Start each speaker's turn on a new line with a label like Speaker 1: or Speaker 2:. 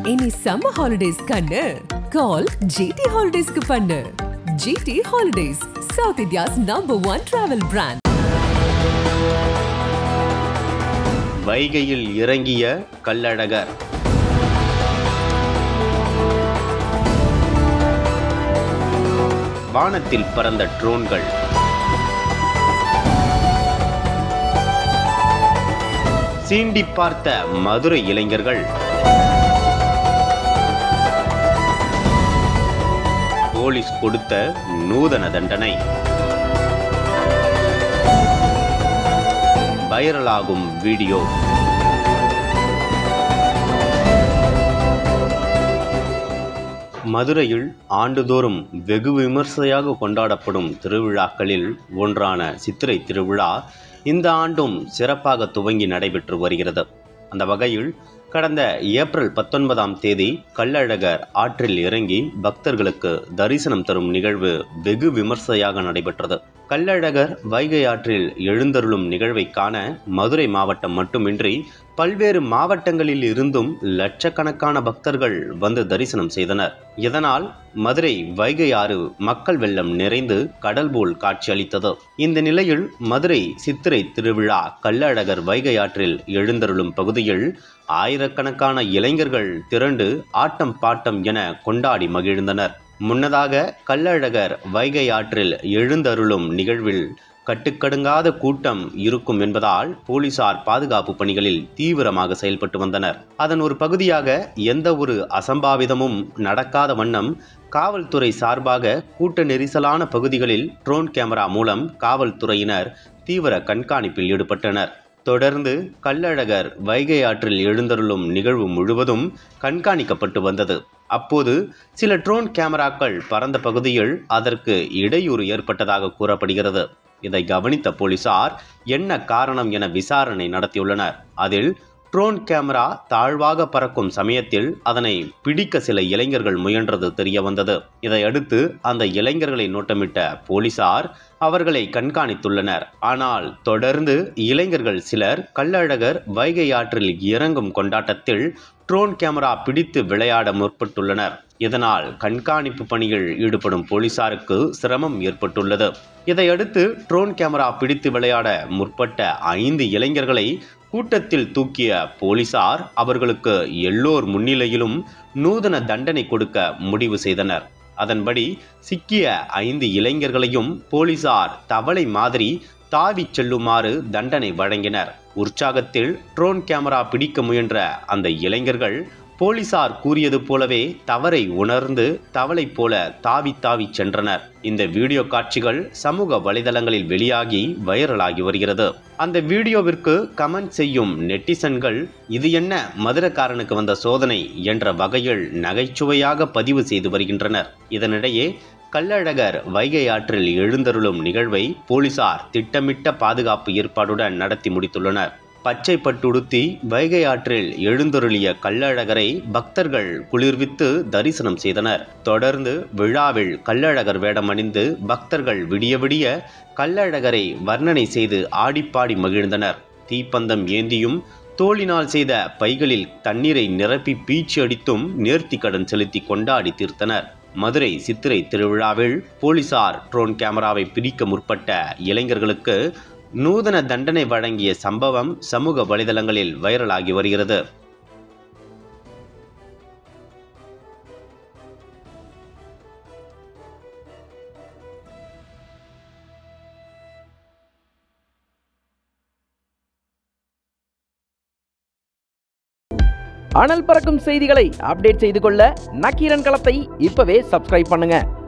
Speaker 1: இனி summer holidays கண்ணு கால் GT ஹாலிடேஸ்க்கு பண்ணு GT Holidays South India's number one travel brand
Speaker 2: வைகையில் இறங்கிய கள்ளழகர் வானத்தில் பறந்த ட்ரோன்கள் சீண்டி பார்த்த மதுரை இளைஞர்கள் போலீஸ் கொடுத்த நூதன தண்டனை வைரலாகும் வீடியோ மதுரையில் ஆண்டுதோறும் வெகு விமர்சையாக கொண்டாடப்படும் திருவிழாக்களில் ஒன்றான சித்திரை திருவிழா இந்த ஆண்டும் சிறப்பாக துவங்கி நடைபெற்று வருகிறது அந்த வகையில் கடந்த ஏப்ரல் பத்தொன்பதாம் தேதி கள்ளழகர் ஆற்றில் இறங்கி பக்தர்களுக்கு தரிசனம் தரும் நிகழ்வு வெகு விமர்சையாக நடைபெற்றது கள்ளழகர் வைகை ஆற்றில் எழுந்தருளும் நிகழ்வை காண மதுரை மாவட்டம் மட்டுமின்றி பல்வேறு மாவட்டங்களில் இருந்தும் லட்சக்கணக்கான பக்தர்கள் வந்து தரிசனம் செய்தனர் இதனால் மதுரை வைகை ஆறு மக்கள் வெள்ளம் நிறைந்து கடல் போல் காட்சியளித்தது இந்த நிலையில் மதுரை சித்திரை திருவிழா கள்ளழகர் வைகை ஆற்றில் எழுந்தருளும் பகுதியில் ஆயிரக்கணக்கான இளைஞர்கள் திரண்டு ஆட்டம் பாட்டம் என கொண்டாடி மகிழ்ந்தனர் முன்னதாக கள்ளழகர் வைகை ஆற்றில் எழுந்தருளும் நிகழ்வில் கட்டுக்கடுங்காத கூட்டம் இருக்கும் என்பதால் போலீசார் பாதுகாப்பு பணிகளில் தீவிரமாக செயல்பட்டு வந்தனர் அதன் ஒரு பகுதியாக எந்த ஒரு அசம்பாவிதமும் நடக்காத வண்ணம் காவல்துறை சார்பாக கூட்ட நெரிசலான பகுதிகளில் ட்ரோன் கேமரா மூலம் காவல்துறையினர் தீவிர கண்காணிப்பில் ஈடுபட்டனர் தொடர்ந்து கள்ளழகர் வைகை ஆற்றில் எழுந்தருளும் நிகழ்வு முழுவதும் கண்காணிக்கப்பட்டு வந்தது அப்போது சில ட்ரோன் கேமராக்கள் பறந்த பகுதியில் அதற்கு இடையூறு ஏற்பட்டதாக கூறப்படுகிறது இதை கவனித்த போலீசார் என்ன காரணம் என விசாரணை நடத்தியுள்ளனர் அதில் ட்ரோன் கேமரா தாழ்வாக பறக்கும் சமயத்தில் அதனை பிடிக்க சில இளைஞர்கள் முயன்றது தெரிய வந்தது இதையடுத்து அந்த இளைஞர்களை நோட்டமிட்ட போலீசார் அவர்களை கண்காணித்துள்ளனர் ஆனால் தொடர்ந்து இளைஞர்கள் சிலர் கள்ளழகர் வைகை ஆற்றில் இறங்கும் கொண்டாட்டத்தில் ட்ரோன் கேமரா பிடித்து விளையாட முற்பட்டுள்ளனர் இதனால் கண்காணிப்பு பணியில் ஈடுபடும் போலீசாருக்கு சிரமம் ஏற்பட்டுள்ளது இதையடுத்து ட்ரோன் கேமரா பிடித்து விளையாட முற்பட்ட ஐந்து இளைஞர்களை கூட்டத்தில் தூக்கிய போலீசார் அவர்களுக்கு எல்லோர் முன்னிலையிலும் நூதன தண்டனை கொடுக்க முடிவு செய்தனர் அதன்படி சிக்கிய ஐந்து இளைஞர்களையும் போலீசார் தவளை மாதிரி தாவிச் செல்லுமாறு தண்டனை வழங்கினர் உற்சாகத்தில் ட்ரோன் கேமரா பிடிக்க முயன்ற அந்த இளைஞர்கள் போலீசார் கூறியது போலவே தவறை உணர்ந்து தவளை போல தாவி தாவி சென்றனர் இந்த வீடியோ காட்சிகள் சமூக வலைதளங்களில் வெளியாகி வைரலாகி வருகிறது அந்த வீடியோவிற்கு கமெண்ட் செய்யும் நெட்டிசன்கள் இது என்ன மதுரக்காரனுக்கு வந்த சோதனை என்ற வகையில் நகைச்சுவையாக பதிவு செய்து வருகின்றனர் இதனிடையே கள்ளழகர் வைகை ஆற்றில் எழுந்தருளும் நிகழ்வை போலீசார் திட்டமிட்ட பாதுகாப்பு ஏற்பாடுடன் நடத்தி முடித்துள்ளனர் பச்சை பட்டுடுத்தி வைகை ஆற்றில் எழுந்தருளிய கள்ளழகரை பக்தர்கள் குளிர்வித்து தரிசனம் செய்தனர் தொடர்ந்து விழாவில் கள்ளழகர் வேடம் அணிந்து பக்தர்கள் விடிய விடிய கள்ளழகரை வர்ணனை செய்து ஆடிப்பாடி மகிழ்ந்தனர் தீப்பந்தம் ஏந்தியும் தோளினால் செய்த பைகளில் தண்ணீரை நிரப்பி பீச்சு அடித்தும் நேர்த்திக்கடன் செலுத்தி கொண்டாடி தீர்த்தனர் மதுரை சித்திரை திருவிழாவில் போலீசார் ட்ரோன் கேமராவை பிடிக்க முற்பட்ட இளைஞர்களுக்கு நூதன தண்டனை வழங்கிய சம்பவம் சமூக வலைதளங்களில் வைரலாகி வருகிறது
Speaker 3: அனல் பறக்கும் செய்திகளை அப்டேட் செய்து கொள்ள நக்கீரன் களத்தை இப்பவே சப்ஸ்கிரைப் பண்ணுங்க